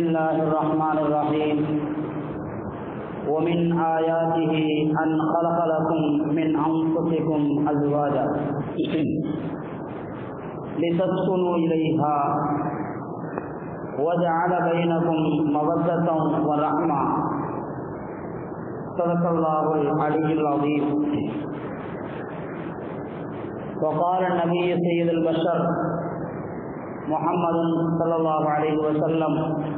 الله الرحمن الرحيم ومن آياته أن خلق لكم من أنفسكم أزواجا لتسكنوا إليها وجعل بينكم مودة ورحمة صدق الله العلي العظيم وقال النبي سيد البشر محمد صلى الله عليه وسلم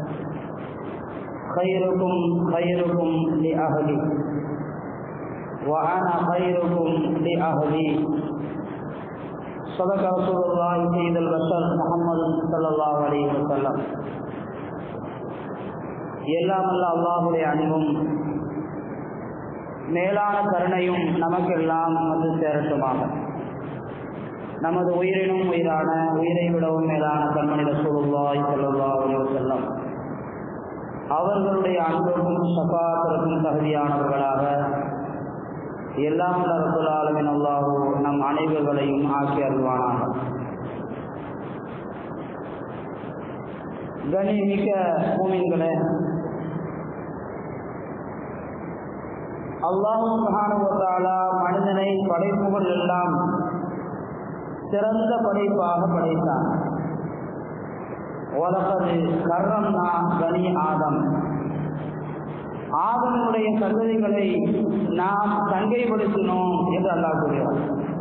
خيركم خيركم لأهلي وأنا خيركم لأهلي صدق رسول الله سيد البشر محمد صلى الله عليه وسلم எல்லாம் அல்ல அல்லாஹுடைய அன்பும் மேலான கருணையும் நமக்கெல்லாம் வந்து சேரட்டுமாக நமது உயிரினும் உயிரான உயிரை விடவும் மேலான கண்மணி ரசூலுல்லாய் ஸல்லல்லாஹு அலைஹி வஸல்லம் அவர்களுடைய அன்புக்கும் சபாத்திற்கும் தகுதியானவர்களாக எல்லாம் ரப்புல் ஆலமின் அல்லாஹு நம் அனைவர்களையும் ஆக்கி அருள்வானாக கணிமிக்க பூமின்களே அல்லாஹு சுப்ஹானஹு மனிதனை படைப்புகள் எல்லாம் சிறந்த படைப்பாக படைத்தான் உலகது கர்ணம்னா கனி ஆதம் ஆதனுடைய சந்ததிகளை நாம் சங்கைப்படுத்தினோம் என்று அல்லாஹ் கூறுகிறார்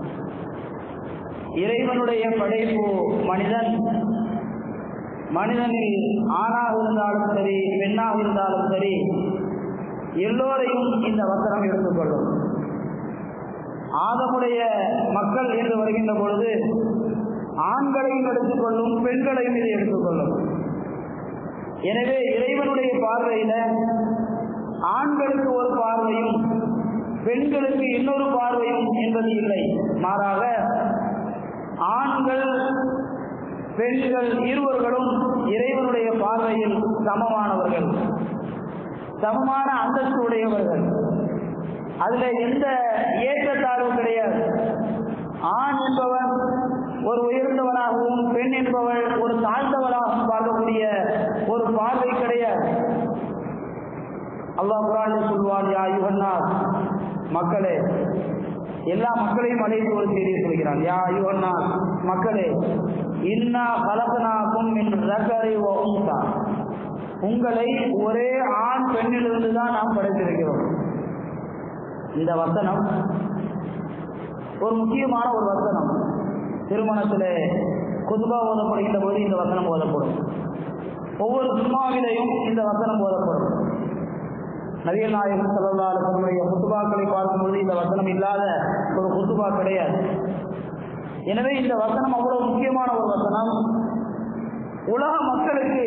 இறைவனுடைய படைப்பு மனிதன் மனிதனில் ஆணாக இருந்தாலும் சரி பெண்ணாக இருந்தாலும் சரி எல்லோரையும் இந்த வசனம் எடுத்துக்கொள்ளும் ஆதமுடைய மக்கள் என்று வருகின்ற பொழுது ஆண்களையும் எடுத்துக்கொள்ளும் பெண்களையும் இதை எடுத்துக்கொள்ளும் எனவே இறைவனுடைய பார்வையில ஆண்களுக்கு ஒரு பார்வையும் பெண்களுக்கு இன்னொரு பார்வையும் என்பது இல்லை மாறாக ஆண்கள் பெண்கள் இருவர்களும் இறைவனுடைய பார்வையில் சமமானவர்கள் சமமான அந்தஸ்து உடையவர்கள் அதுல எந்த ஏற்றத்தாழ்வு கிடையாது ஆண் என்பவன் ஒரு உயர்ந்தவனாகவும் பெண் என்பவள் ஒரு தாழ்ந்தவனாகவும் பார்க்கக்கூடிய ஒரு பார்வை கிடையாது அல்லாஹ் குரான் சொல்வான் யா யுகன்னா மக்களே எல்லா மக்களையும் அழைத்து ஒரு செய்தியை சொல்கிறான் யா யுகன்னா மக்களே இன்னா கலசனாக்கும் என் ரகரை உங்கா உங்களை ஒரே ஆண் பெண்ணிலிருந்து தான் நாம் படைத்திருக்கிறோம் இந்த வசனம் ஒரு முக்கியமான ஒரு வசனம் திருமணத்தில் குதுபா ஓதப்படுகின்ற போது இந்த வசனம் ஓதப்படும் ஒவ்வொரு சும்மாவிலையும் இந்த வசனம் ஓதப்படும் நவியல் நாயகம் செல்லல்லாருடைய குத்துபாக்களை பார்க்கும்போது இந்த வசனம் இல்லாத ஒரு குத்துபா கிடையாது எனவே இந்த வசனம் அவ்வளவு முக்கியமான ஒரு வசனம் உலக மக்களுக்கு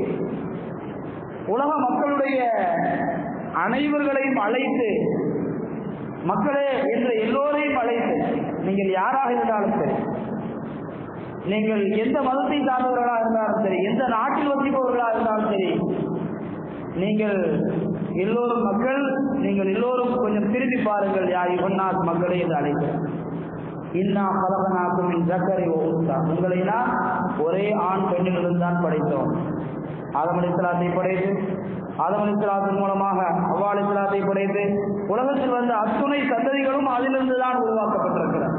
உலக மக்களுடைய அனைவர்களையும் அழைத்து மக்களே என்ற எல்லோரையும் அழைத்து நீங்கள் யாராக இருந்தாலும் சரி நீங்கள் எந்த மதத்தை சார்ந்தவர்களாக இருந்தாலும் சரி எந்த நாட்டில் வசிப்பவர்களாக இருந்தாலும் சரி நீங்கள் எல்லோரும் மக்கள் நீங்கள் எல்லோரும் கொஞ்சம் திரும்பி பாருங்கள் யார் இவன்னாத் மக்களை என்று அழைக்கிறேன் இன்னா பலகனாக்கும் ஜக்கரை ஓகுத்தா உங்களை நான் ஒரே ஆண் பெண்ணிலிருந்து தான் படைத்தோம் ஆதமலிஸ்லாத்தை படைத்து ஆதமலிஸ்லாத்தின் மூலமாக அவ்வாலிஸ்லாத்தை படைத்து உலகத்தில் வந்த அத்துணை சந்ததிகளும் அதிலிருந்து தான் உருவாக்கப்பட்டிருக்கிறார்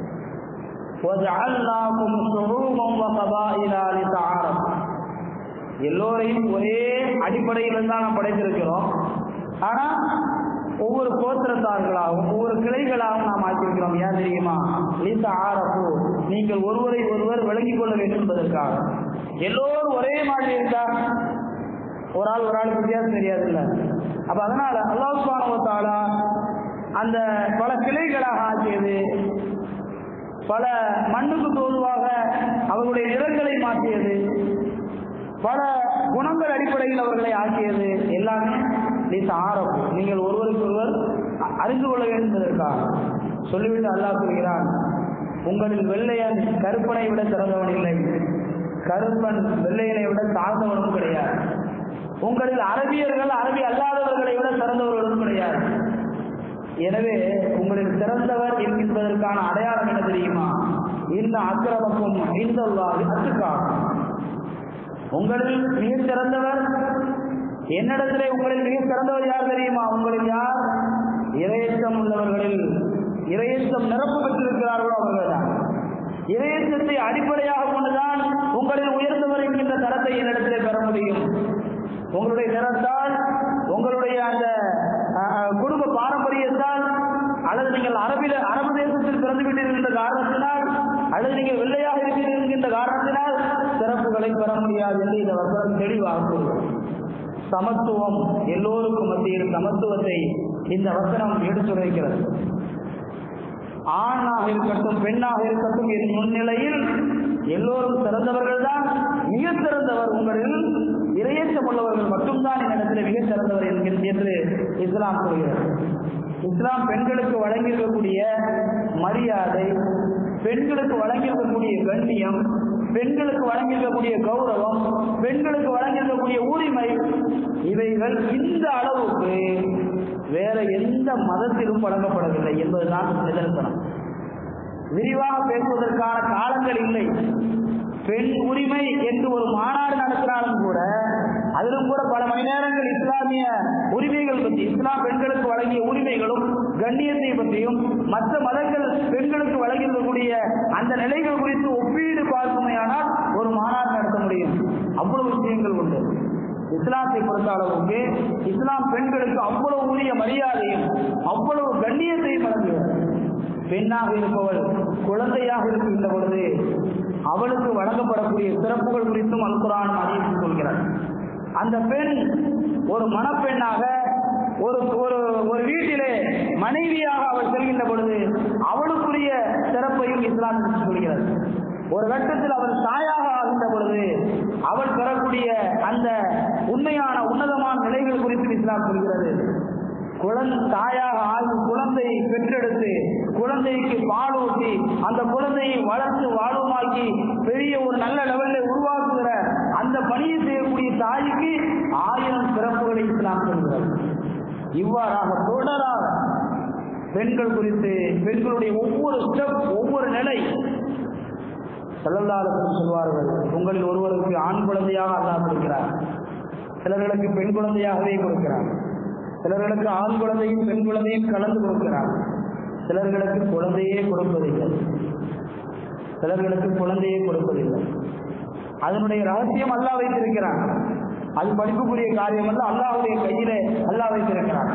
எல்லோரையும் ஒரே அடிப்படையில் தான் நாம் படைத்திருக்கிறோம் ஆனா ஒவ்வொரு கோத்திரத்தார்களாகவும் ஒவ்வொரு கிளைகளாகவும் நாம் ஆக்கியிருக்கிறோம் ஏன் தெரியுமா லீசா ஆரப்பு நீங்கள் ஒருவரை ஒருவர் விளங்கிக் கொள்ள வேண்டும் என்பதற்காக எல்லோரும் ஒரே மாதிரி இருந்தா ஒரு ஆள் ஒரு ஆளுக்கு வித்தியாசம் தெரியாது இல்ல அப்ப அதனால அல்லாஹாலா அந்த பல கிளைகளாக ஆக்கியது பல மண்ணுக்கு தோதுவாக அவர்களுடைய நிறங்களை மாற்றியது பல குணங்கள் அடிப்படையில் அவர்களை ஆக்கியது எல்லாமே லீச ஆரம்பம் நீங்கள் ஒருவருக்கு ஒருவர் அறிந்து கொள்ள வேண்டும் என்பதற்காக சொல்லிவிட்டு அல்லாஹ் கூறுகிறான் உங்களில் வெள்ளையன் கருப்பனை விட சிறந்தவன் இல்லை கருப்பன் வெள்ளையனை விட தாழ்ந்தவனும் கிடையாது உங்களில் அரபியர்கள் அரபி அல்லாதவர்களை விட சிறந்தவர்களும் கிடையாது எனவே உங்களில் சிறந்தவர் என்கின்றதற்கான அடையாளம் என்ன தெரியுமா இந்த அக்கிரமக்கும் இந்த அத்துக்காகும் உங்களில் மிக சிறந்தவர் என்னிடத்திலே உங்களில் மிக சிறந்தவர் யார் தெரியுமா உங்களில் யார் இரையச்சம் உள்ளவர்களில் இரையச்சம் நிரப்பு பெற்றிருக்கிறார்களோ அவர்கள்தான் இரையச்சத்தை அடிப்படையாக கொண்டுதான் உங்களில் உயர்ந்தவர் என்கின்ற தரத்தை என்னிடத்திலே பெற முடியும் உங்களுடைய நிறத்தால் உங்களுடைய அந்த அஹ், குடும்ப பாரம்பரியத்தால் அல்லது நீங்கள் அரபில அரபு தேசத்தில் பிறந்து விட்டீர்கள் என்ற காரணத்தினால் அல்லது நீங்கள் வெள்ளையாக இருக்கிறீர்கள் என்கின்ற காரணத்தினால் சிறப்புகளை பெற முடியாது என்று இந்த வசனம் தெளிவாக கூறுகிறது சமத்துவம் எல்லோருக்கும் மத்தியில் சமத்துவத்தை இந்த வசனம் எடுத்துரைக்கிறது ஆணாக இருக்கட்டும் பெண்ணாக இருக்கட்டும் என் முன்னிலையில் எல்லோரும் சிறந்தவர்கள் தான் மிக சிறந்தவர் உங்களில் இரையேற்றம் உள்ளவர்கள் மட்டும்தான் என்னிடத்தில் மிக சிறந்தவர் என்கிறது என்று இஸ்லாம் கூறுகிறது இஸ்லாம் பெண்களுக்கு வழங்கியிருக்கக்கூடிய மரியாதை பெண்களுக்கு வழங்கியிருக்கக்கூடிய கண்ணியம் பெண்களுக்கு வழங்கியிருக்கக்கூடிய கௌரவம் பெண்களுக்கு வழங்கியிருக்கக்கூடிய உரிமை இவைகள் இந்த அளவுக்கு வேற எந்த மதத்திலும் வழங்கப்படவில்லை என்பதுதான் நிதர்சனம் விரிவாக பேசுவதற்கான காலங்கள் இல்லை பெண் உரிமை என்று ஒரு மாநாடு நடத்தினாலும் கூட அதிலும் கூட பல மணி நேரங்கள் இஸ்லாமிய உரிமைகள் பற்றி இஸ்லாம் பெண்களுக்கு வழங்கிய உரிமைகளும் கண்ணியத்தை பற்றியும் மற்ற மதங்கள் பெண்களுக்கு வழங்கியிருக்கக்கூடிய அந்த நிலைகள் குறித்து ஒப்பீடு பார்க்குமையானால் ஒரு மாநாடு நடத்த முடியும் அவ்வளவு விஷயங்கள் உண்டு இஸ்லாத்தை பொறுத்த அளவுக்கு இஸ்லாம் பெண்களுக்கு அவ்வளவு உரிய மரியாதையும் அவ்வளவு கண்ணியத்தையும் வழங்குகிறது பெண்ணாக இருப்பவள் குழந்தையாக இருக்கின்ற பொழுது அவளுக்கு வழங்கப்படக்கூடிய சிறப்புகள் குறித்தும் அல்குரானும் அறிவித்துக் கொள்கிறார் அந்த பெண் ஒரு மணப்பெண்ணாக ஒரு ஒரு ஒரு வீட்டிலே மனைவியாக அவள் செல்கின்ற பொழுது அவளுக்குரிய சிறப்பையும் இஸ்லாம் எடுத்துக் கொள்கிறது ஒரு கட்டத்தில் அவள் தாயாக ஆகின்ற பொழுது அவள் பெறக்கூடிய அந்த உண்மையான உன்னதமான நிலைகள் குறித்து இஸ்லாம் சொல்கிறது குழந்தை தாயாக ஆகி குழந்தை பெற்றெடுத்து குழந்தைக்கு பால் ஊட்டி அந்த குழந்தையை வளர்த்து வாழ்வுமாக்கி பெரிய ஒரு நல்ல லெவலில் உருவாக்குகிற அந்த பணியை செய்யக்கூடிய தாய்க்கு ஆயிரம் சிறப்புகளை இஸ்லாம் சொல்கிறது இவ்வாறாக தொடராக பெண்கள் குறித்து பெண்களுடைய ஒவ்வொரு ஸ்டெப் ஒவ்வொரு நிலை செல்லல்லாளர்கள் சொல்வார்கள் உங்களில் ஒருவருக்கு ஆண் குழந்தையாக அல்லாஹ் கொடுக்கிறார் சிலர்களுக்கு பெண் குழந்தையாகவே கொடுக்கிறார் சிலர்களுக்கு ஆண் குழந்தையும் பெண் குழந்தையும் கலந்து கொடுக்கிறார் சிலர்களுக்கு குழந்தையே கொடுப்பதில்லை சிலர்களுக்கு குழந்தையே கொடுப்பதில்லை அதனுடைய ரகசியம் அல்லாஹ் வைத்திருக்கிறான் அது படிப்புக்குரிய காரியம் அல்ல அல்லாஹ்வுடைய கையிலே அல்லாஹ் வைத்திருக்கிறான்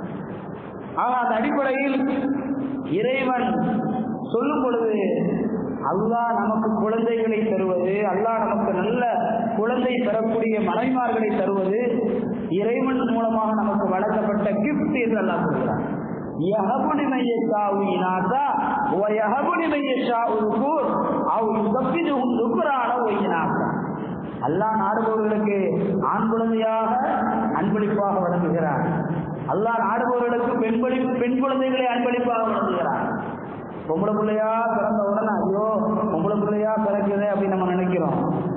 ஆக அந்த அடிப்படையில் இறைவன் சொல்லும் பொழுது அல்லாஹ் நமக்கு குழந்தைகளை தருவது அல்லாஹ் நமக்கு நல்ல குழந்தை பெறக்கூடிய மனைமார்களை தருவது இறைவன் மூலமாக நமக்கு வழங்கப்பட்ட கிஃப்ட் என்று அல்லாஹ் சொல்கிறார் யஹபுனி மையஷாவு இனாசா வ யஹபுனி மையஷாவு ذكور அவ் யுஸப்பிதுஹும் ذكرانا வ இனாசா அல்லாஹ் நாடுபவர்களுக்கு ஆண் குழந்தையாக அன்பளிப்பாக வழங்குகிறார் அல்லாஹ் நாடுபவர்களுக்கு பெண்பளி பெண் குழந்தைகளை அன்பளிப்பாக வழங்குகிறார் பொம்பளை பிள்ளையா பிறந்த உடனே ஐயோ பொம்பளை பிள்ளையா பிறக்குது அப்படின்னு நம்ம நினைக்கிறோம்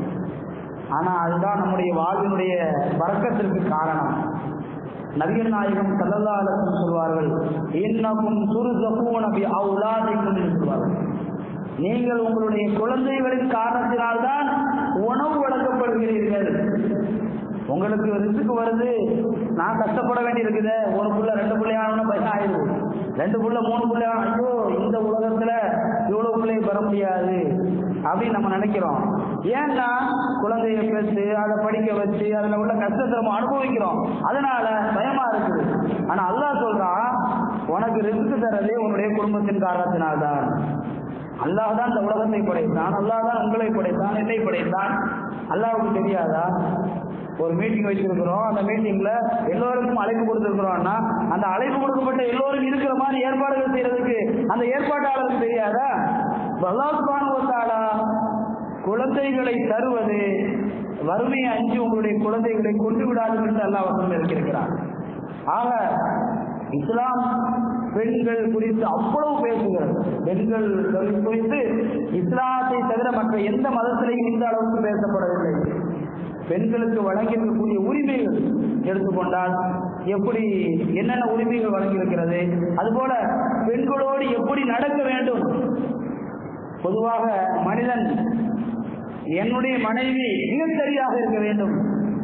ஆனா அதுதான் நம்முடைய வாழ்வினுடைய வழக்கத்திற்கு காரணம் நபிகள் நாயகம் சல்லல்லா அலுவலம் சொல்வார்கள் இன்னக்கும் சுருசபூன பி அவுலாதிக்கும் என்று சொல்வார்கள் நீங்கள் உங்களுடைய குழந்தைகளின் காரணத்தினால்தான் உணவு வழங்கப்படுகிறீர்கள் உங்களுக்கு ரிசுக்கு வருது நான் கஷ்டப்பட வேண்டி இருக்குது ஒரு புள்ள ரெண்டு பிள்ளையான பையன் ஆயிடுது ரெண்டு புள்ள மூணு புள்ள ஐயோ இந்த உலகத்துல இவ்வளவு பிள்ளையை பெற முடியாது அப்படின்னு நம்ம நினைக்கிறோம் ஏன்னா குழந்தைய பெற்று அதை படிக்க வச்சு அதுல உள்ள கஷ்டத்தை நம்ம அனுபவிக்கிறோம் அதனால பயமா இருக்குது ஆனா அல்லாஹ் சொல்றான் உனக்கு ரிஸ்க் தரதே உன்னுடைய குடும்பத்தின் காரணத்தினால்தான் அல்லாஹ் தான் இந்த உலகத்தை படைத்தான் அல்லாஹ் தான் உங்களை படைத்தான் என்னை படைத்தான் அல்லாஹ்வுக்கு தெரியாதா ஒரு மீட்டிங் வச்சிருக்கிறோம் அந்த மீட்டிங்ல எல்லோருக்கும் அழைப்பு கொடுத்திருக்கிறோம்னா அந்த அழைப்பு கொடுக்கப்பட்ட எல்லோரும் இருக்கிற மாதிரி ஏற்பாடுகள் செய்யறதுக்கு அந்த ஏற்பாட்டாளருக்கு தெரியாதா அல்லாஹ் சுப்ஹானஹு வ தஆலா குழந்தைகளை தருவது வறுமையை அஞ்சு உங்களுடைய குழந்தைகளை கொண்டு விடாது என்று அல்லாஹ் வசனம் இருக்கிறார் ஆக இஸ்லாம் பெண்கள் குறித்து அவ்வளவு பேசுகிறது பெண்கள் குறித்து இஸ்லாத்தை தவிர மற்ற எந்த மதத்திலையும் இந்த அளவுக்கு பேசப்படவில்லை பெண்களுக்கு வழங்கியிருக்கக்கூடிய உரிமைகள் எடுத்துக்கொண்டால் எப்படி என்னென்ன உரிமைகள் வழங்கியிருக்கிறது அதுபோல பெண்களோடு எப்படி நடக்க வேண்டும் பொதுவாக மனிதன் என்னுடைய மனைவி மிகச் சரியாக இருக்க வேண்டும்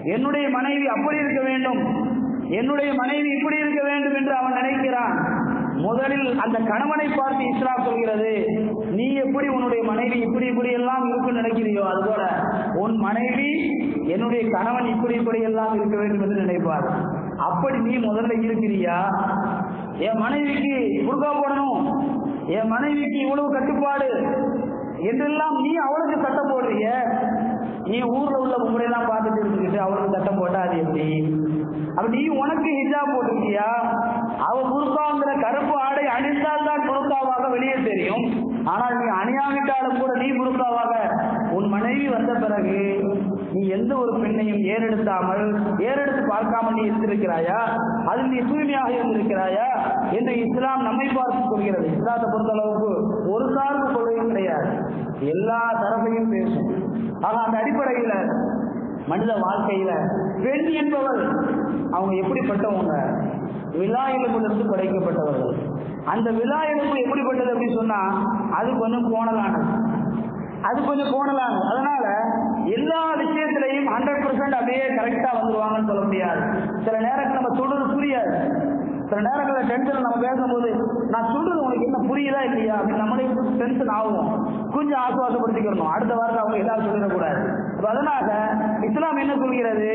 என்னுடைய மனைவி அப்படி இருக்க வேண்டும் என்னுடைய மனைவி இப்படி இருக்க வேண்டும் என்று அவன் நினைக்கிறான் முதலில் அந்த கணவனை பார்த்து இஸ்லாம் சொல்கிறது நீ எப்படி உன்னுடைய மனைவி இப்படி இப்படி எல்லாம் இருக்குன்னு நினைக்கிறியோ அதுபோல உன் மனைவி என்னுடைய கணவன் இப்படி இப்படி எல்லாம் இருக்க வேண்டும் என்று நினைப்பார் அப்படி நீ முதல்ல இருக்கிறியா என் மனைவிக்கு குறுக்கா போடணும் என் மனைவிக்கு இவ்வளவு கட்டுப்பாடு என்றெல்லாம் நீ அவளுக்கு சட்டம் போடுறிய நீ ஊர்ல உள்ள முறையெல்லாம் பார்த்துட்டு இருந்துக்கிட்டு அவளுக்கு சட்டம் போட்டா அது எப்படி அப்ப நீ உனக்கு ஹிஜாப் போட்டிருக்கியா அவ புருக்காங்கிற கருப்பு ஆடை அணிந்தால் தான் புருக்காவாக வெளியே தெரியும் ஆனால் நீ அணியாவிட்டாலும் கூட நீ புருக்காவாக உன் மனைவி வந்த பிறகு நீ எந்த ஒரு பெண்ணையும் ஏறெடுத்தாமல் ஏறெடுத்து பார்க்காமல் நீ இருந்திருக்கிறாயா அதில் நீ தூய்மையாக இருந்திருக்கிறாயா என்று இஸ்லாம் நம்மை பார்த்து சொல்கிறது இஸ்லாத்தை பொறுத்த அளவுக்கு ஒரு சார்பு கொள்கையும் கிடையாது எல்லா தரப்பையும் பேசும் ஆக அந்த அடிப்படையில் மனித வாழ்க்கையில பெண் என்பவர் அவங்க எப்படிப்பட்டவங்க விழா எலும்பிலிருந்து படைக்கப்பட்டவர்கள் அந்த விழா எலும்பு எப்படிப்பட்டது அப்படின்னு சொன்னா அது கொஞ்சம் கோணலானது அது கொஞ்சம் கோணலானது அதனால எல்லா விஷயத்திலையும் ஹண்ட்ரட் பர்சன்ட் அப்படியே கரெக்டா வந்துருவாங்கன்னு சொல்ல முடியாது சில நேரங்கள் நம்ம சொல்றது புரியாது சில நேரங்களில் டென்ஷன் நம்ம பேசும்போது நான் சொல்றது உனக்கு என்ன புரியுதா இல்லையா அப்படின்னு நம்மளே டென்ஷன் ஆகும் கொஞ்சம் ஆசுவாசப்படுத்திக்கணும் அடுத்த வாரத்தில் அவங்க எல்லாரும் சொல்லிடக்கூடாது அப்ப அதனால இஸ்லாம் என்ன சொல்கிறது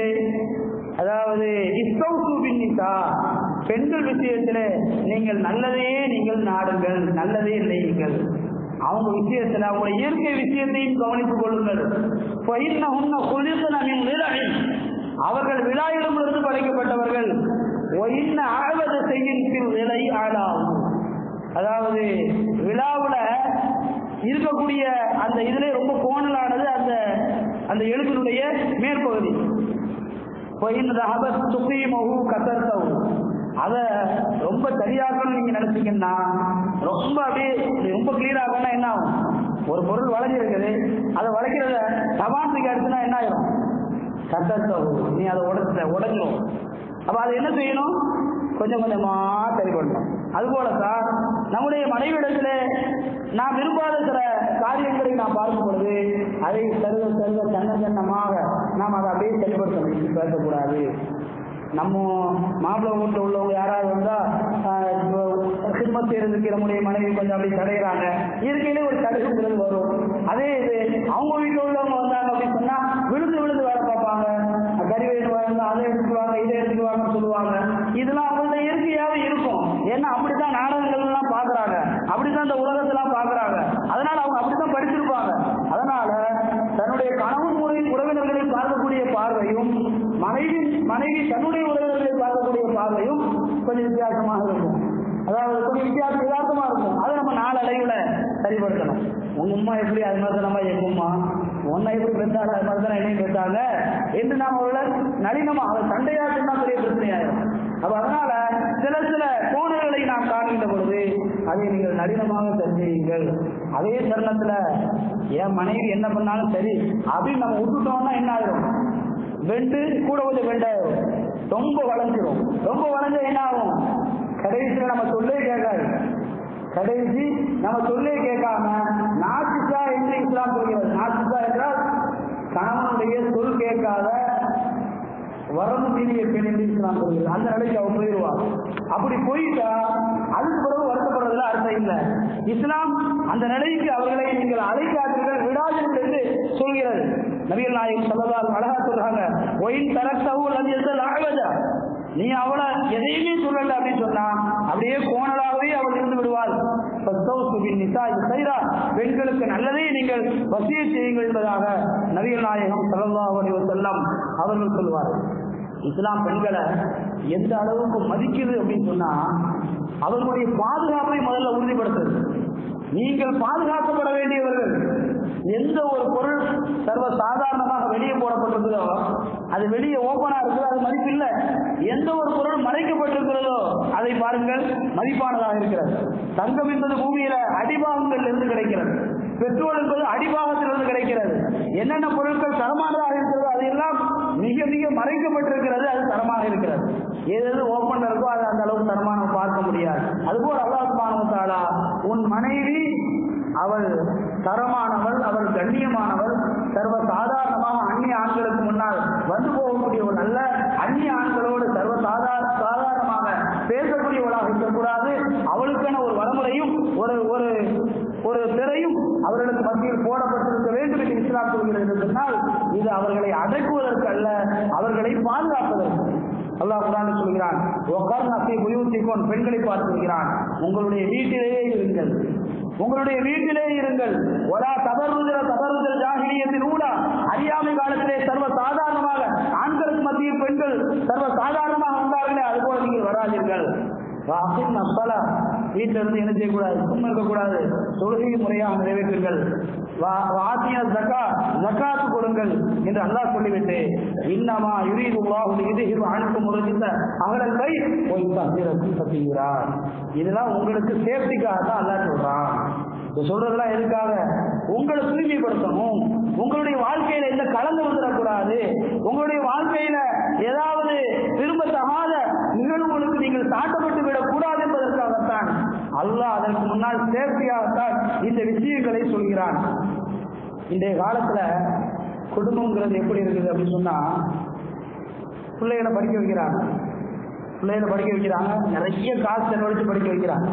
அதாவது இஸ்தௌசு பின்னிசா பெண்கள் விஷயத்திலே நீங்கள் நல்லதையே நீங்கள் நாடுங்கள் நல்லதே நினையுங்கள் அவங்க விஷயத்துல அவங்க இயற்கை விஷயத்தையும் கவனித்துக் கொள்ளுங்கள் فإنهن خلقن من ضلع. அவர்கள் விழாயிடமிருந்து படைக்கப்பட்டவர்கள் ஒயின்ன ஆழ்வத செய்யும் விலை ஆளாகும் அதாவது விழாவுல இருக்கக்கூடிய அந்த இதுல ரொம்ப கோணலானது அந்த அந்த எழுத்தினுடைய மேற்பகுதி பொயின் ரஹபத் துகீமஹு கசர்த்தவு அதை ரொம்ப சரியாக்கணும்னு நீங்க நினைச்சீங்கன்னா ரொம்ப அப்படியே ரொம்ப கிளியர் ஆகணும்னா என்ன ஆகும் ஒரு பொருள் வளைஞ்சிருக்குது அதை வளைக்கிறத தபான்ஸுக்கு அடிச்சுனா என்ன ஆயிரும் கசர்த்தவு நீ அதை உடச்ச உடைஞ்சிரும் அப்ப அதை என்ன செய்யணும் கொஞ்சம் கொஞ்சமா சரி பண்ணணும் அதுபோல சார் நம்முடைய மனைவிடத்துல நாம் விரும்பாத சில காரியங்களை நாம் பார்க்கும் பொழுது அதை சருவ சருவ சன்ன சன்னமாக நாம் அதை அப்படியே செயல்படுத்தணும் இப்படி பேசக்கூடாது நம்ம மாப்பிள்ளை வீட்டில் உள்ளவங்க யாராவது வந்தா சிம்மத் செய்யறதுக்கு நம்முடைய மனைவி கொஞ்சம் அப்படி தடைகிறாங்க இயற்கையிலே ஒரு தடுக்குங்கிறது வரும் அதே இது அவங்க வீட்டில் உள்ளவங்க வந்தாங்க அப்படின்னு சொன்னா விழுந்து விழுந்து வேலை பார்ப்பாங்க கறி வேணும் வாங்க அதை எடுத்துக்குவாங்க இதை எடுத்துக்குவாங்கன்னு சொல்லுவாங்க இதெல்லாம் அவங்கள்ட்ட இயற்கையாவே இருக்கும் ஏன்னா அப்படித்தான் நாடகங்கள் எல்லாம் பாக்குறாங்க அப்படித்தான் இந்த உலகத்தெல்லாம் பாக்குறாங்க அதனால அவங்க அப்படித்தான் படிச்சிருப்பாங்க அதனால தன்னுடைய கணவன் முறை உறவினர்களை பார்க்கக்கூடிய பார்வையும் மனைவி மனைவி தன்னுடைய உறவினர்களை பார்க்கக்கூடிய பார்வையும் கொஞ்சம் வித்தியாசமாக இருக்கும் அதாவது கொஞ்சம் வித்தியாசம் யதார்த்தமா இருக்கும் அதை நம்ம நாளடைவுல சரிப்படுத்தணும் உங்க அம்மா எப்படி அது மாதிரி தானம்மா எங்க அம்மா உன்னை எப்படி பெற்றாங்க அது மாதிரி தானே என்னையும் பெற்றாங்க என்று நாம் அவர்களை நளினமா அவர் சண்டையா சொன்னா பெரிய பிரச்சனையாயிரும் அப்ப அதனால சில சில கோணல்களை நாம் காணுகின்ற பொழுது அதை நீங்கள் நளினமாக தெரிஞ்சுங்கள் அதே தருணத்துல என் மனைவி என்ன பண்ணாலும் சரி அப்படின்னு நம்ம விட்டுட்டோம்னா என்ன ஆயிரும் வெண்டு கூட கொஞ்சம் வெண்டாயிரும் ரொம்ப வளைஞ்சிரும் ரொம்ப வளைஞ்சா என்ன ஆகும் கடைசியில் நம்ம சொல்லே கேட்காது கடைசி நம்ம சொல்லே கேட்காம நாசிசா என்று இஸ்லாம் சொல்கிறது நாசிசா என்றால் கணவனுடைய சொல் கேட்காத வரம்பு மீறிய பெண் என்று இஸ்லாம் சொல்கிறது அந்த நிலைக்கு அவன் போயிடுவா அப்படி போயிட்டா அதுக்கு பிறகு வருத்தப்படுறதுல அர்த்தம் இல்லை இஸ்லாம் அந்த நிலைக்கு அவர்களை நீங்கள் அழைக்காதீர்கள் விடாதீர்கள் என்று சொல்கிறது நபிகள் நாயகம் சொல்லதால் அழகா சொல்றாங்க ஒயின் தரத்தவு லஞ்சல் ஆகவதா நீ அவளை எதையுமே சொல்லல அப்படின்னு சொன்னா அப்படியே கோணலாகவே அவள் இருந்து விடுவாள் பெண்களுக்கு நல்லதே நீங்கள் வசிய செய்யுங்கள் என்பதாக நபிகள் நாயகம் சல்லாஹ் செல்லம் அவர்கள் சொல்வார்கள் இஸ்லாம் பெண்களை எந்த அளவுக்கு மதிக்குது அப்படின்னு சொன்னா அவர்களுடைய பாதுகாப்பை முதல்ல உறுதிப்படுத்துது நீங்கள் பாதுகாக்கப்பட வேண்டியவர்கள் எந்த ஒரு பொருள் சர்வ சாதாரணமாக வெளியே போடப்பட்டிருக்கிறதோ அது வெளியே ஓபனா இருக்குது அது மதிப்பு இல்லை எந்த ஒரு பொருள் மறைக்கப்பட்டிருக்கிறதோ அதை பாருங்கள் மதிப்பானதாக இருக்கிறது தங்கம் என்பது பூமியில அடிபாகங்கள் இருந்து கிடைக்கிறது பெட்ரோல் என்பது அடிபாகத்திலிருந்து கிடைக்கிறது என்னென்ன பொருட்கள் தரமானதாக இருக்கிறதோ அதையெல்லாம் மிக மிக மறைக்கப்பட்டிருக்கிறது அது தரமாக இருக்கிறது எது எது ஓப்பன் இருக்கோ அது அந்த அளவுக்கு தரமான பார்க்க முடியாது அதுபோல் அல்லாஹ் சுப்ஹானஹு வ தஆலா உன் மனைவி அவள் தரமானவள் அவள் கண்ணியமானவள் சர்வ சாதாரணமாக அந்நிய ஆண்களுக்கு முன்னால் வந்து போகக்கூடிய ஒரு நல்ல அந்நிய ஆண்களோடு சர்வ சாதாரண சாதாரணமாக பேசக்கூடியவளாக இருக்கக்கூடாது அவளுக்கான ஒரு வளமுறையும் ஒரு ஒரு ஒரு திரையும் அவர்களுக்கு மத்தியில் போடப்பட்டிருக்க வேண்டும் என்று இஸ்லாம் சொல்கிறது சொன்னால் இது அவர்களை அடக்குவதற்கு அல்ல அவர்களை பாதுகாப்பதற்கு அல்லாஹ் குரான் சொல்கிறான் ஒக்கார் நப்பி புயூத்திக்கோன் பெண்களை பார்த்து சொல்கிறான் உங்களுடைய வீட்டிலேயே இருங்கள் உங்களுடைய வீட்டிலே இருங்கள் ஒலா தவறுதல தவறுதல் ஜாகிரியத்தின் ஊடா அறியாமை காலத்திலே சர்வ சாதாரணமாக ஆண்களுக்கு மத்தியில் பெண்கள் சர்வ சாதாரணமாக வந்தார்களே அது போல நீங்கள் வராதீர்கள் வாசின் அப்பலா வீட்டில இருந்து என்ன செய்யக்கூடாது சும்மா இருக்கக்கூடாது தொழுகை முறையாக நிறைவேற்றுங்கள் வாசிய ஜக்கா ஜக்காத்து கொடுங்கள் என்று அல்லாஹ் சொல்லிவிட்டு இன்னமா யுரீது அல்லாஹு யுதிஹிபு அன்கும் முரஜித அகலல் கை ஒய் தஹீரத்தி ஃபதீரா இதெல்லாம் உங்களுக்கு சேஃப்டிக்காக தான் அல்லாஹ் சொல்றான் இது சொல்றதெல்லாம் எதுக்காக உங்களை தூய்மைப்படுத்தணும் உங்களுடைய வாழ்க்கையில எந்த கலந்து வந்துடக்கூடாது உங்களுடைய வாழ்க்கையில ஏதாவது விரும்பத்தகாத நிகழ்வுகளுக்கு நீங்கள் சாட்டப்பட்டு விடக்கூடாது என்பதற்காகத்தான் அல்லாஹ் அதற்கு முன்னால் சேஃப்டியாகத்தான் இந்த விஷயங்களை சொல்கிறான் இன்றைய காலத்துல குடும்பங்கிறது எப்படி இருக்குது அப்படின்னு சொன்னா பிள்ளைகளை படிக்க வைக்கிறாங்க பிள்ளைகளை படிக்க வைக்கிறாங்க நிறைய காசு செலவழித்து படிக்க வைக்கிறாங்க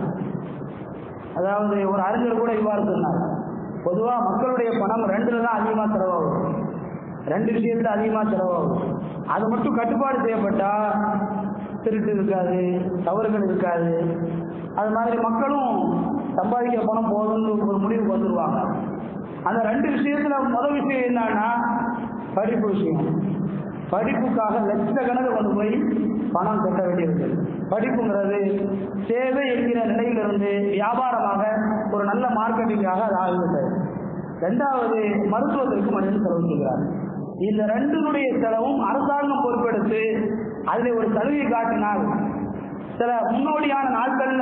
அதாவது ஒரு அறிஞர் கூட இவ்வாறு சொன்னார் பொதுவா மக்களுடைய பணம் ரெண்டுல தான் அதிகமா செலவாகும் ரெண்டு விஷயத்துல அதிகமா செலவாகும் அது மட்டும் கட்டுப்பாடு செய்யப்பட்டா திருட்டு இருக்காது தவறுகள் இருக்காது அது மாதிரி மக்களும் சம்பாதிக்கிற பணம் போதும்னு ஒரு முடிவுக்கு வந்துருவாங்க அந்த ரெண்டு விஷயத்துல முதல் விஷயம் என்னன்னா படிப்பு விஷயம் படிப்புக்காக லட்சக்கணக்கு கொண்டு போய் பணம் கட்ட வேண்டியிருக்கு படிப்புங்கிறது சேவை என்கிற நிலையிலிருந்து வியாபாரமாக ஒரு நல்ல மார்க்கெட்டிங்காக அது ஆகிவிட்டது ரெண்டாவது மருத்துவத்திற்கு மனிதன் செலவு செய்கிறார் இந்த ரெண்டுடைய செலவும் அரசாங்கம் பொறுப்பெடுத்து அதில் ஒரு சலுகை காட்டினால் சில முன்னோடியான நாட்கள்ல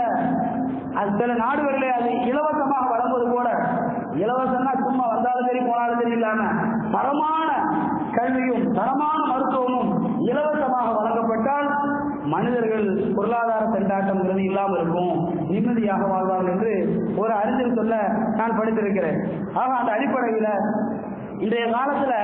அது சில நாடுகளிலே அது இலவசமாக வழங்குவது கூட இலவசம்னா சும்மா வந்தாலும் சரி போனாலும் சரி இல்லாம தரமான கல்வியும் தரமான மருத்துவமும் இலவசமாக வழங்கப்பட்டால் மனிதர்கள் பொருளாதார திண்டாட்டம்ங்கிறது இல்லாமல் இருக்கும் நிம்மதியாக வாழ்வார்கள் என்று ஒரு அறிஞர் சொல்ல நான் படித்திருக்கிறேன் ஆக அந்த அடிப்படையில் இன்றைய காலத்துல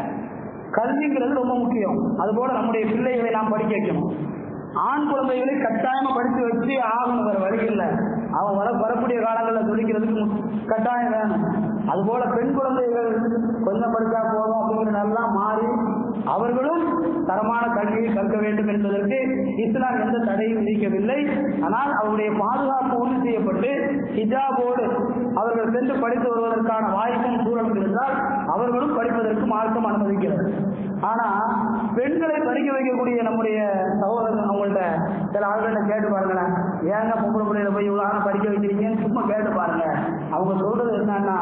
கல்விங்கிறது ரொம்ப முக்கியம் அதுபோல நம்முடைய பிள்ளைகளை நாம் படிக்க வைக்கணும் ஆண் குழந்தைகளை கட்டாயமா படித்து வச்சு ஆகணும் வேற வழி இல்லை அவன் வர வரக்கூடிய காலங்களில் துடிக்கிறதுக்கு கட்டாயம் வேணும் அதுபோல பெண் குழந்தைகள் கொஞ்சம் படித்தா போதும் அப்படிங்கிறதெல்லாம் மாறி அவர்களும் தரமான கல்வியை கற்க வேண்டும் என்பதற்கு இஸ்லாம் எந்த தடையும் விதிக்கவில்லை ஆனால் அவருடைய பாதுகாப்பு உறுதி செய்யப்பட்டு ஹிஜாபோடு அவர்கள் சென்று படித்து வருவதற்கான வாய்ப்பும் சூழலும் இருந்தால் அவர்களும் படிப்பதற்கு மார்க்கம் அனுமதிக்கிறது ஆனா பெண்களை படிக்க வைக்கக்கூடிய நம்முடைய சகோதரர்கள் அவங்கள்ட்ட சில ஆள்கிட்ட கேட்டு பாருங்களேன் ஏங்க பொம்பளை பிள்ளைகளை போய் இவ்வளவு ஆனா படிக்க வைக்கிறீங்கன்னு சும்மா கேட்டு பாருங்க அவங்க சொல்றது என்னன்னா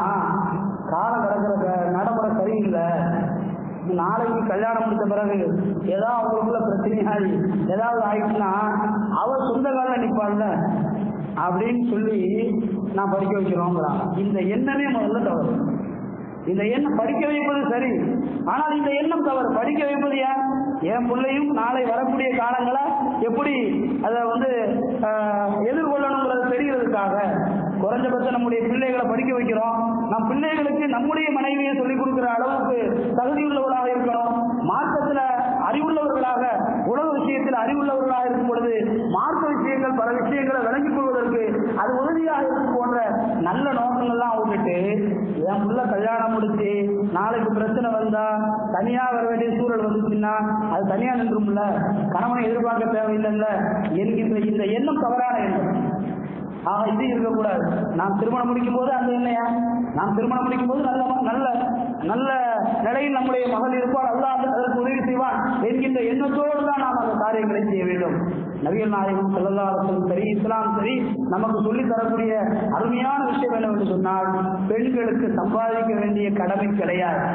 காலம் கிடக்கிற நடைமுறை சரியில்லை நாளைக்கு கல்யாணம் முடித்த பிறகு ஏதாவது அவங்களுக்குள்ள பிரச்சனையாகி ஏதாவது ஆயிடுச்சுன்னா அவர் சொந்த காலில் நிற்பாள்ல அப்படின்னு சொல்லி நான் படிக்க வைக்கிறோங்கிறான் இந்த எண்ணமே முதல்ல தவறு இந்த எண்ணம் படிக்க வைப்பது சரி ஆனால் இந்த எண்ணம் தவறு படிக்க வைப்பது ஏன் என் பிள்ளையும் நாளை வரக்கூடிய காலங்களை எப்படி அதை வந்து எதிர்கொள்ளணுங்கிறது தெரிகிறதுக்காக குறைஞ்சபட்சம் நம்முடைய பிள்ளைகளை படிக்க வைக்கிறோம் நம் பிள்ளைகளுக்கு நம்முடைய மனைவியை சொல்லிக் கொடுக்கிற அளவுக்கு தகுதியுள்ளவர்களாக இருக்கணும் மார்க்கத்தில் அறிவுள்ளவர்களாக உலக விஷயத்தில் அறிவுள்ளவர்களாக இருக்கும் பொழுது மார்க்க விஷயங்கள் பல விஷயங்களை விளங்கிக் கொள்வதற்கு அது உறுதியாக இருக்கும் போன்ற நல்ல நோக்கங்கள்லாம் விட்டுட்டு என் புள்ள கல்யாணம் முடிச்சு நாளைக்கு பிரச்சனை வந்தா தனியா வர வேண்டிய சூழல் வந்துச்சுன்னா அது தனியா நின்றும்ல கணவனை எதிர்பார்க்க தேவையில்லைல்ல என்கின்ற இந்த எண்ணம் தவறான எண்ணம் ஆக இது இருக்கக்கூடாது நாம் திருமணம் முடிக்கும் போது அந்த எண்ணெயா நாம் திருமணம் முடிக்கும் போது நல்ல நல்ல நல்ல நிலையில் நம்முடைய மகள் இருப்பால் அல்லாஹ் அதற்கு உதவி செய்வான் என்கின்ற எண்ணத்தோடு தான் நாம் அந்த காரியங்களை செய்ய வேண்டும் நபிகள் நாயகம் செல்லல்லாரும் சரி இஸ்லாம் சரி நமக்கு சொல்லித் தரக்கூடிய அருமையான விஷயம் என்னவென்று சொன்னால் பெண்களுக்கு சம்பாதிக்க வேண்டிய கடமை கிடையாது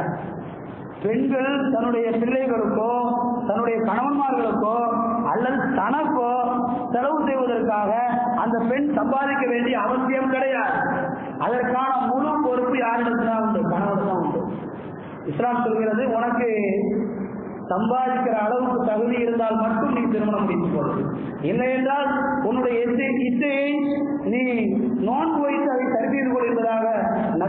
பெண்கள் தன்னுடைய பிள்ளைகளுக்கோ தன்னுடைய கணவன்மார்களுக்கோ அல்லது தனக்கோ செலவு செய்வதற்காக அந்த பெண் சம்பாதிக்க வேண்டிய அவசியம் கிடையாது அதற்கான முழு பொறுப்பு யாரிடத்துல உண்டு கணவன் தான் உண்டு இஸ்லாம் சொல்கிறது உனக்கு சம்பாதிக்கிற அளவுக்கு தகுதி இருந்தால் மட்டும் நீ திருமணம் முடித்துக் கொள் இல்லை என்றால் உன்னுடைய இசை இசையை நீ நோன்பு வைத்து அதை சரி செய்து கொள் என்பதாக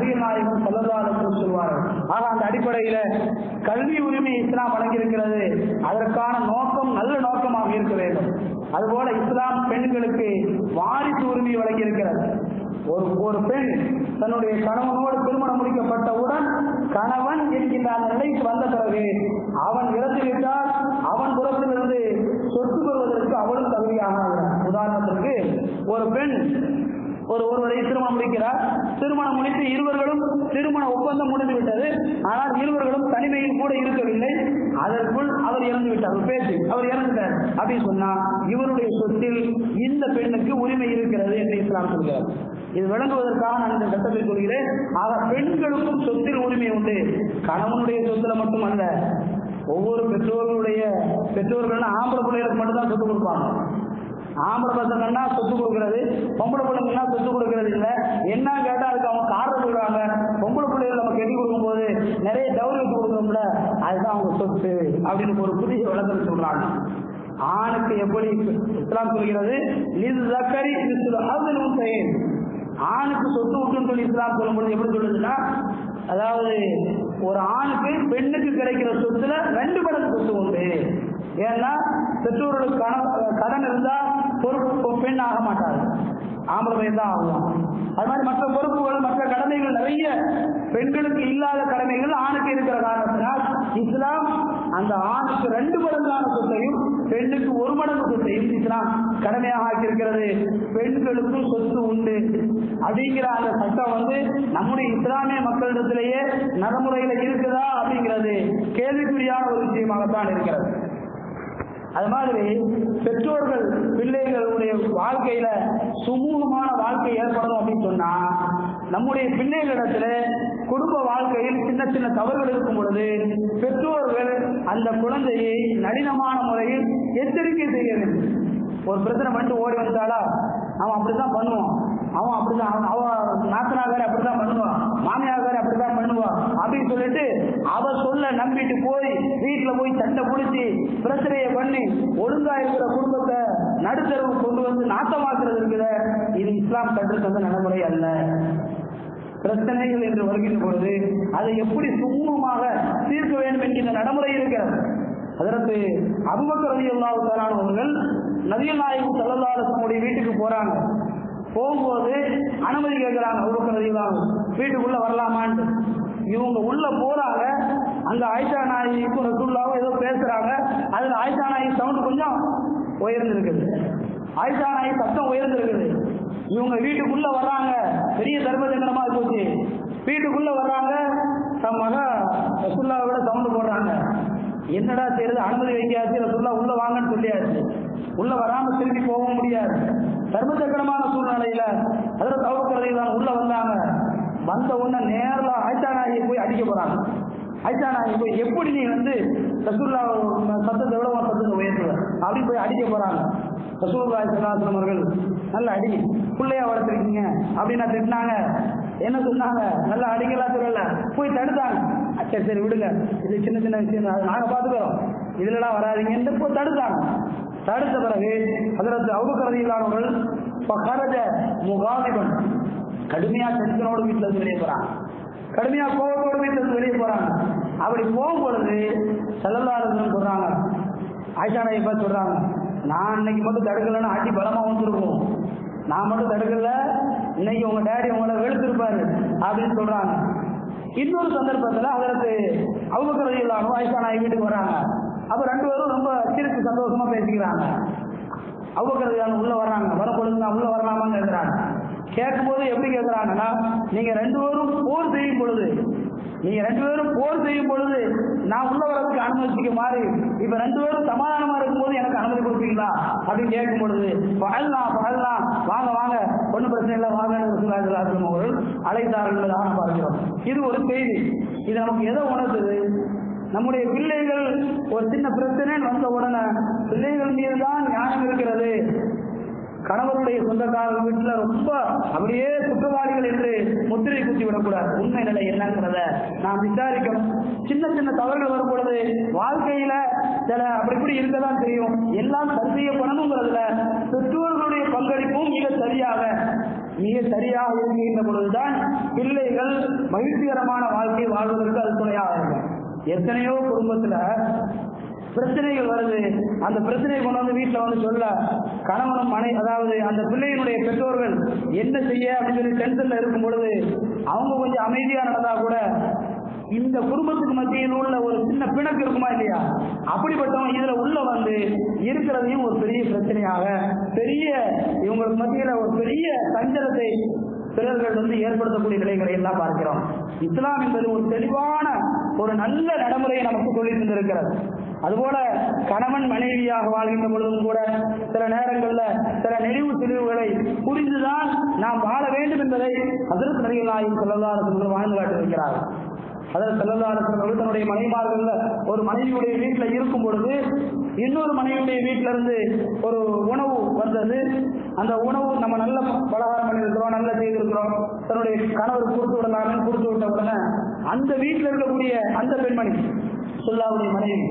நபிகள் நாயகம் செல்லதாலும் சொல்வார்கள் ஆக அந்த அடிப்படையில கல்வி உரிமை இஸ்லாம் வழங்கியிருக்கிறது அதற்கான நோக்கம் நல்ல நோக்கமாக இருக்க வேண்டும் அதுபோல இஸ்லாம் பெண்களுக்கு வாரிசு உரிமை வழங்கியிருக்கிறது ஒரு ஒரு பெண் தன்னுடைய கணவனோடு திருமணம் முடிக்கப்பட்டவுடன் கணவன் என்கின்ற அந்த நிலைக்கு வந்த பிறகு அவன் இறந்துவிட்டால் அவன் புறத்திலிருந்து சொத்து பெறுவதற்கு அவளும் தகுதியாக ஆகிறார். உதாரணத்திற்கு ஒரு பெண் ஒரு ஒருவரை திருமணம் முடிக்கிறார் திருமணம் முடித்து இருவர்களும் திருமண ஒப்பந்தம் முடிந்து விட்டது ஆனால் இருவர்களும் தனிமையில் கூட இருக்கவில்லை அதற்குள் அவர் இறந்து விட்டார் ஒரு பேச்சு அவர் இறந்துட்டார் அப்படின்னு சொன்னா இவருடைய சொத்தில் இந்த பெண்ணுக்கு உரிமை இருக்கிறது என்று இஸ்லாம் சொல்கிறார் இது விளங்குவதற்காக நான் இந்த சட்டத்தை சொல்கிறேன் ஆக பெண்களுக்கும் சொத்தில் உரிமை உண்டு கணவனுடைய சொத்துல மட்டுமல்ல ஒவ்வொரு பெற்றோர்களுடைய பெற்றோர்கள் ஆம்பளை பிள்ளைகளுக்கு மட்டும்தான் சொத்து கொடுப்பாங்க ஆம்பளை பசங்கன்னா சொத்து கொடுக்கறது பொம்பளை பிள்ளைங்கன்னா சொத்து கொடுக்கறது இல்ல என்ன கேட்டா அதுக்கு அவங்க காரணம் சொல்றாங்க பொம்பளை பிள்ளைகள் நம்ம கட்டி கொடுக்கும்போது நிறைய டவுரி வச்சு கொடுக்குறோம்ல அதுதான் அவங்க சொத்து அப்படின்னு ஒரு புதிய விளக்கம் சொல்றாங்க ஆணுக்கு எப்படி இஸ்லாம் சொல்கிறது இது தக்கரி அதுவும் செய்யும் ஆணுக்கு சொத்து விட்டுன்னு சொல்லி இஸ்லாம் சொல்லும்போது எப்படி சொல்லுதுன்னா அதாவது ஒரு ஆணுக்கு பெண்ணுக்கு கிடைக்கிற சொத்துல ரெண்டு மடங்கு சொத்து உண்டு ஏன்னா பெற்றோர்களுக்கு கடன் கடன் இருந்தா பொறுப்பு பெண் ஆக மாட்டாரு ஆம்பளை பையன் தான் ஆகும் அது மாதிரி மற்ற பொறுப்புகள் மற்ற கடமைகள் நிறைய பெண்களுக்கு இல்லாத கடமைகள் ஆணுக்கு இருக்கிற காரணத்தினால் இஸ்லாம் அந்த ஆணுக்கு ரெண்டு மடங்கான சொத்தையும் பெண்ணுக்கு ஒரு மடங்கு சொத்தையும் இஸ்லாம் கடமையாக ஆக்கியிருக்கிறது பெண்களுக்கும் சொத்து உண்டு அப்படிங்கிற அந்த சட்டம் வந்து நம்முடைய இஸ்லாமிய மக்களிடத்திலேயே நடைமுறையில இருக்குதா அப்படிங்கிறது கேள்விக்குறியான ஒரு விஷயமாகத்தான் இருக்கிறது அது மாதிரி பெற்றோர்கள் பிள்ளைகளுடைய வாழ்க்கையில சுமூகமான வாழ்க்கை ஏற்படணும் அப்படின்னு சொன்னா நம்முடைய பிள்ளைகளிடத்துல குடும்ப வாழ்க்கையில் சின்ன சின்ன தவறுகள் இருக்கும் பொழுது பெற்றோர்கள் அந்த குழந்தையை நளினமான முறையில் எச்சரிக்கை செய்ய வேண்டும் ஒரு பிரச்சனை பண்ணிட்டு ஓடி வந்தாலா அவன் அப்படித்தான் பண்ணுவான் அவன் அப்படிதான் அவன் அவ நாத்தனாகார அப்படித்தான் பண்ணுவான் மாமியாகார அப்படித்தான் பண்ணுவான் அப்படின்னு சொல்லிட்டு அவ சொல்ல நம்பிட்டு போய் வீட்டுல போய் சண்டை பிடிச்சி பிரச்சனையை பண்ணி ஒழுங்கா இருக்கிற குடும்பத்தை நடுத்தரவு கொண்டு வந்து நாட்டமாக்குறது இருக்குத இது இஸ்லாம் கற்று தந்த நடைமுறை அல்ல பிரச்சனைகள் என்று வருகின்ற பொழுது அதை எப்படி சுமூகமாக தீர்க்க வேண்டும் என்கின்ற நடைமுறை இருக்கிறது அதற்கு அபுபக்கர் ரவி அவர்கள் நதிகள் நாயகம் செல்லல்லாரசனுடைய வீட்டுக்கு போறாங்க போகும்போது அனுமதி கேட்கிறாங்க அபுபக்கர் ரவி வீட்டுக்குள்ள வரலாமான்ட்டு இவங்க உள்ள போறாங்க அங்க ஆயிஷா நாயிக்கும் ரசூல்லாவும் ஏதோ பேசுறாங்க அதுல ஆயிஷா நாயி சவுண்ட் கொஞ்சம் உயர்ந்திருக்குது ஆயிஷா நாயி சத்தம் உயர்ந்திருக்குது இவங்க வீட்டுக்குள்ள வர்றாங்க பெரிய தர்மதண்டமா போச்சு வீட்டுக்குள்ள வர்றாங்க தம் மக ரசுல்லாவை விட சவுண்ட் போடுறாங்க என்னடா செய்யறது அனுமதி வைக்காச்சு ரசுல்லா உள்ள வாங்கன்னு சொல்லியாச்சு உள்ள வராம திரும்பி போக முடியாது தர்ம சக்கரமான சூழ்நிலையில அதில் தவறுக்கிறதையில் உள்ள வந்தாங்க வந்த உடனே நேரில் ஆயிஷா நாயை போய் அடிக்க போறாங்க ஆயிஷா நாயை போய் எப்படி நீ வந்து ரசூல்லா சத்தத்தை விட உன் சத்தத்தை உயர்த்துவ அப்படி போய் அடிக்க போறாங்க ரசூல்லா சலாசனம் அவர்கள் நல்ல அடி பிள்ளையா வளர்த்துருக்கீங்க அப்படின்னு திட்டினாங்க என்ன சொன்னாங்க நல்லா அடிக்கலாம் சொல்லல போய் தடுத்தாங்க அஹ் சரி சரி விடுங்க இது சின்ன சின்ன விஷயம் தான். நாங்க பாத்துக்கிறோம் இதுலலாம் வராதீங்கன்னு போய் தடுத்தாங்க தடுத்த பிறகு அதற்கு அவுக்கரதியிலானவர்கள் கரஜ முகாதிபன் கடுமையா டென்ஷனோடு வீட்டுல இருந்து வெளியே போறாங்க கடுமையா கோபத்தோடு வீட்டுல இருந்து வெளியே போறாங்க அப்படி போகும் பொழுது செல்லல்லாருன்னு சொல்றாங்க ஆயிஷா நாயை பார்த்து சொல்றாங்க நான் இன்னைக்கு மட்டும் தடுக்கலன்னா ஆட்சி பலமா வந்துருக்கும் நான் மட்டும் தடுக்கல இன்னைக்கு உங்க டேடி உங்களை வெளுத்திருப்பாரு அப்படின்னு சொல்றாங்க இன்னொரு சந்தர்ப்பத்துல அதற்கு அவங்க இல்லாம ஆயிஷா நாய் வீட்டுக்கு வராங்க அப்ப ரெண்டு பேரும் ரொம்ப சிரிச்சு சந்தோஷமா பேசிக்கிறாங்க அவங்க உள்ள வர்றாங்க வரப்பொழுது நான் உள்ள வரலாமான்னு கேட்கிறாங்க கேட்கும்போது எப்படி கேட்கிறாங்கன்னா நீங்க ரெண்டு பேரும் போர் செய்யும் பொழுது நீங்க ரெண்டு பேரும் போர் செய்யும் பொழுது நான் உள்ள வரதுக்கு அனுமதிக்க மாறி இப்ப ரெண்டு பேரும் சமாதானமா இருக்கும்போது எனக்கு அனுமதி கொடுப்பீங்களா அப்படின்னு கேட்கும் பொழுது பகல்லாம் பகல்லாம் வாங்க வாங்க ஒன்றும் பிரச்சனை இல்லை வாங்க அவர்கள் அழைத்தார்கள் என்பதாக பார்க்கிறோம் இது ஒரு செய்தி இது நமக்கு எதை உணர்த்துது நம்முடைய பிள்ளைகள் ஒரு சின்ன பிரச்சனைன்னு வந்த உடனே பிள்ளைகள் மீது தான் ஞானம் இருக்கிறது கணவருடைய சொந்தக்காரர்கள் வீட்டுல ரொம்ப அப்படியே குற்றவாளிகள் என்று முத்திரை குத்தி விடக்கூடாது உண்மை நிலை என்னங்கிறத நாம் விசாரிக்கணும் சின்ன சின்ன தவறுகள் வரும் பொழுது வாழ்க்கையில சில அப்படி இப்படி இருக்கதான் தெரியும் எல்லாம் சரி செய்யப்படணுங்கிறதுல பெற்றோர்களுடைய பங்களிப்பும் மிக சரியாக மிக சரியாக இருக்கின்ற பொழுதுதான் பிள்ளைகள் மகிழ்ச்சிகரமான வாழ்க்கை வாழ்வதற்கு அது துணையாக இருக்கும் எத்தனையோ குடும்பத்துல பிரச்சனைகள் வருது அந்த பிரச்சனையை கொண்டு வந்து வீட்டில் வந்து சொல்ல கணவனும் மனை அதாவது அந்த பிள்ளையினுடைய பெற்றோர்கள் என்ன செய்ய அப்படின்னு சொல்லி டென்ஷன்ல இருக்கும் பொழுது அவங்க கொஞ்சம் அமைதியா நடந்தா கூட இந்த குடும்பத்துக்கு மத்தியில் உள்ள ஒரு சின்ன பிணக்கு இருக்குமா இல்லையா அப்படிப்பட்டவங்க இதுல உள்ள வந்து இருக்கிறதையும் ஒரு பெரிய பிரச்சனையாக பெரிய இவங்களுக்கு மத்தியில ஒரு பெரிய சஞ்சலத்தை பிறர்கள் வந்து ஏற்படுத்தக்கூடிய நிலைகளை எல்லாம் பார்க்கிறோம் இஸ்லாம் என்பது ஒரு தெளிவான ஒரு நல்ல நடைமுறையை நமக்கு சொல்லி தந்திருக்கிறது அதுபோல கணவன் மனைவியாக வாழ்கின்ற பொழுதும் கூட சில நேரங்கள்ல சில நெளிவு தெளிவுகளை புரிந்துதான் நாம் வாழ வேண்டும் என்பதை அதற்கு நடிகர் நாயும் சொல்லலாறு வாழ்ந்து காட்டியிருக்கிறார் அதாவது செல்லல்லாரசர்கள் தன்னுடைய மனைவிமார்கள்ல ஒரு மனைவியுடைய வீட்டுல இருக்கும் பொழுது இன்னொரு மனைவியுடைய வீட்டில இருந்து ஒரு உணவு வந்தது அந்த உணவு நம்ம நல்ல பலகாரம் பண்ணியிருக்கிறோம் நல்ல செய்திருக்கிறோம் தன்னுடைய கணவர் கொடுத்து விடலாமே கொடுத்து விட்ட உடனே அந்த வீட்டில் இருக்கக்கூடிய அந்த பெண்மணி சொல்லாவுடைய மனைவி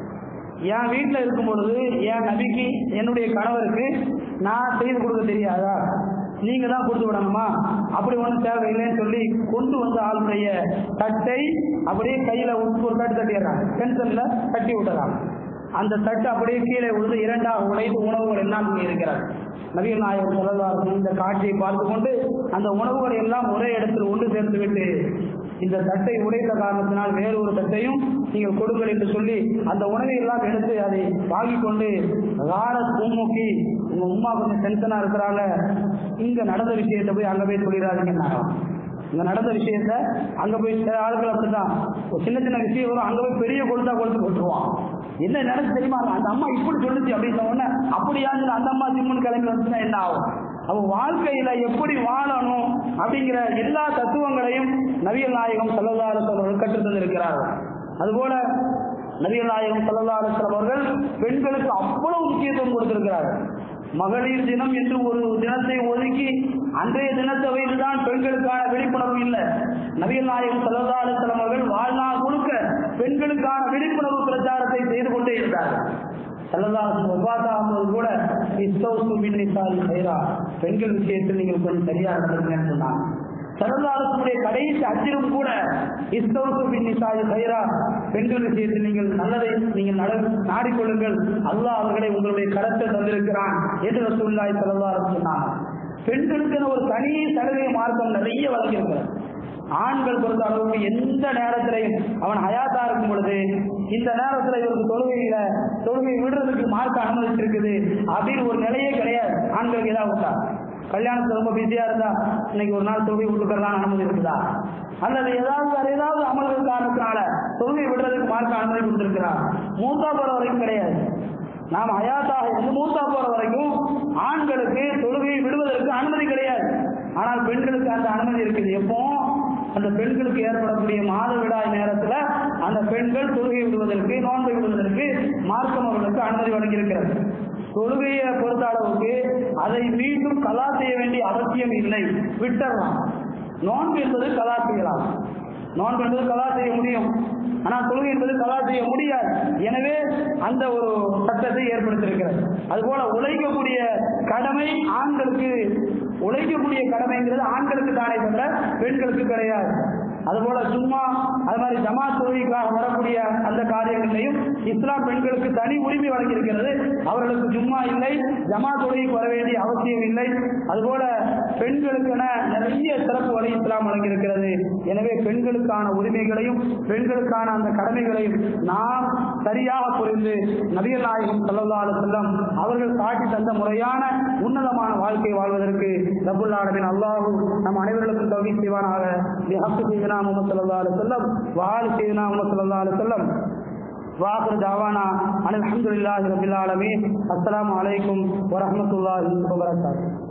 என் வீட்டில் இருக்கும் பொழுது என் நபிக்கு என்னுடைய கணவருக்கு நான் செய்து கொடுக்க தெரியாதா நீங்க தான் கொடுத்து விடணுமா அப்படி ஒன்றும் தேவையில்லைன்னு சொல்லி கொண்டு வந்த ஆளுடைய தட்டை அப்படியே கையில உட்பு ஒரு தட்டு தட்டிடுறாங்க டென்ஷன்ல தட்டி விட்டுறாங்க அந்த தட்டு அப்படியே கீழே விழுந்து இரண்டாக உடைந்து உணவுகள் எல்லாம் இங்கே இருக்கிறார் நவீன நாயகம் சொல்லலாம் இந்த காட்சியை பார்த்து கொண்டு அந்த உணவுகளை எல்லாம் ஒரே இடத்தில் ஒன்று சேர்த்து விட்டு இந்த தட்டை உடைத்த காரணத்தினால் வேறு ஒரு தட்டையும் நீங்கள் கொடுங்கள் என்று சொல்லி அந்த உணவை எல்லாம் எடுத்து அதை வாங்கி கொண்டு ரார பூமுக்கி உங்க உமா கொஞ்சம் டென்ஷனா இருக்கிறாங்க இங்க நடந்த விஷயத்தை போய் அங்க போய் சொல்லிடாதீங்க இங்க நடந்த விஷயத்த அங்க போய் சில ஆட்கள் அப்படிதான் ஒரு சின்ன சின்ன விஷயம் வரும் அங்க போய் பெரிய கொளுத்தா கொளுத்து போட்டுருவான் என்ன நடந்து தெரியுமா அந்த அம்மா இப்படி சொல்லுச்சு அப்படின்னு உடனே அப்படியான்னு அந்த அம்மா சிம்மன் கிளம்பி வந்துச்சுன்னா என்ன ஆகும் அவன் வாழ்க்கையில எப்படி வாழணும் அப்படிங்கிற எல்லா தத்துவங்களையும் நவியல் நாயகம் செல்லதாரர்கள் கற்றுத் தந்திருக்கிறார்கள் அதுபோல நபிகள் நாயகம் சல்லா அலுவலம் அவர்கள் பெண்களுக்கு அவ்வளவு முக்கியத்துவம் கொடுத்திருக்கிறார்கள் மகளிர் தினம் என்று ஒரு தினத்தை ஒதுக்கி அன்றைய தினத்தை வைத்துதான் பெண்களுக்கான விழிப்புணர்வு இல்லை நபிகள் நாயகம் சல்லா அலுவலம் அவர்கள் வாழ்நாள் முழுக்க பெண்களுக்கான விழிப்புணர்வு பிரச்சாரத்தை செய்து கொண்டே இருந்தார்கள் சல்லல்லாஹு ஒவ்வாதாகும்போது கூட இஸ்தௌசு பின் நிசால் ஹைரா பெண்கள் விஷயத்தில் நீங்கள் கொஞ்சம் சரியா நடந்துங்கன்னு சொன்னாங்க சரதாரத்துடைய கடைசி அச்சிலும் கூட இஸ்தௌசு பின் நிசால் ஹைரா பெண்கள் விஷயத்தில் நீங்கள் நல்லதை நீங்கள் நட நாடிக்கொள்ளுங்கள் அல்லாஹ் அவர்களை உங்களுடைய கரத்தை தந்திருக்கிறான் என்று ரசூல்லாய் சரதாரம் சொன்னாங்க பெண்களுக்கு ஒரு தனி சலுகை மார்க்கம் நிறைய வழங்கியிருக்கிறது ஆண்கள் பொறுத்த அளவுக்கு எந்த நேரத்திலையும் அவன் ஹயாத்தா இருக்கும் பொழுது இந்த நேரத்துல இவருக்கு தொழுகையில தொழுகை விடுறதுக்கு மார்க்க அனுமதிச்சிருக்குது அப்படின்னு ஒரு நிலையே கிடையாது ஆண்களுக்கு ஏதாவது உண்டா கல்யாணத்துல ரொம்ப பிஸியா இருந்தா இன்னைக்கு ஒரு நாள் தொழுகை விட்டுக்கலாம் அனுமதி இருக்குதா அல்லது ஏதாவது வேற ஏதாவது அமல்கள் காரணத்தினால தொழுகை விடுறதுக்கு மார்க்க அனுமதி கொடுத்திருக்கிறா மூத்தா போற வரைக்கும் கிடையாது நாம் ஹயாத்தாக இருந்து மூத்தா போற வரைக்கும் ஆண்களுக்கு தொழுகையை விடுவதற்கு அனுமதி கிடையாது ஆனால் பெண்களுக்கு அந்த அனுமதி இருக்குது எப்போ அந்த பெண்களுக்கு ஏற்படக்கூடிய மாதவிடாய் நேரத்துல அந்த பெண்கள் தொழுகை விடுவதற்கு நோன்பை விடுவதற்கு மார்க்கம் அவர்களுக்கு அனுமதி வழங்கியிருக்கிறது தொழுகையை பொறுத்த அளவுக்கு அதை மீண்டும் கலா செய்ய வேண்டிய அவசியம் இல்லை விட்டுறலாம் நோன்பு என்பது கலா செய்யலாம் நோன்பு என்பது கலா செய்ய முடியும் ஆனால் தொழுகை என்பது கலா செய்ய முடியாது எனவே அந்த ஒரு சட்டத்தை ஏற்படுத்தியிருக்கிறது அதுபோல உழைக்கக்கூடிய கடமை ஆண்களுக்கு உழைக்கக்கூடிய கடமைங்கிறது ஆண்களுக்கு தானே தவிர பெண்களுக்கு கிடையாது அதுபோல சும்மா அது மாதிரி ஜமா தொழுகைக்காக வரக்கூடிய அந்த காரியங்களையும் இஸ்லாம் பெண்களுக்கு தனி உரிமை வழங்கியிருக்கிறது அவர்களுக்கு சும்மா இல்லை ஜமா தொழுகைக்கு வர வேண்டிய அவசியம் இல்லை அதுபோல பெண்களுக்கென நிறைய சிறப்புகளை இஸ்லாம் வழங்கியிருக்கிறது எனவே பெண்களுக்கான உரிமைகளையும் பெண்களுக்கான அந்த கடமைகளையும் நாம் சரியாக புரிந்து நபிகள் நாயகம் சல்லல்லாஹு செல்லம் அவர்கள் காட்டி தந்த முறையான உன்னதமான வாழ்க்கை வாழ்வதற்கு ரபுல் ஆலமின் அல்லாஹு நம் அனைவர்களுக்கும் தகுதி செய்வானாக பிஹக்கு செய்தனா முகமது சல்லா அலி செல்லம் வால் செய்தனா முகமது சல்லா அலி செல்லம் واخر دعوانا ان الحمد لله رب العالمين السلام عليكم ورحمه الله وبركاته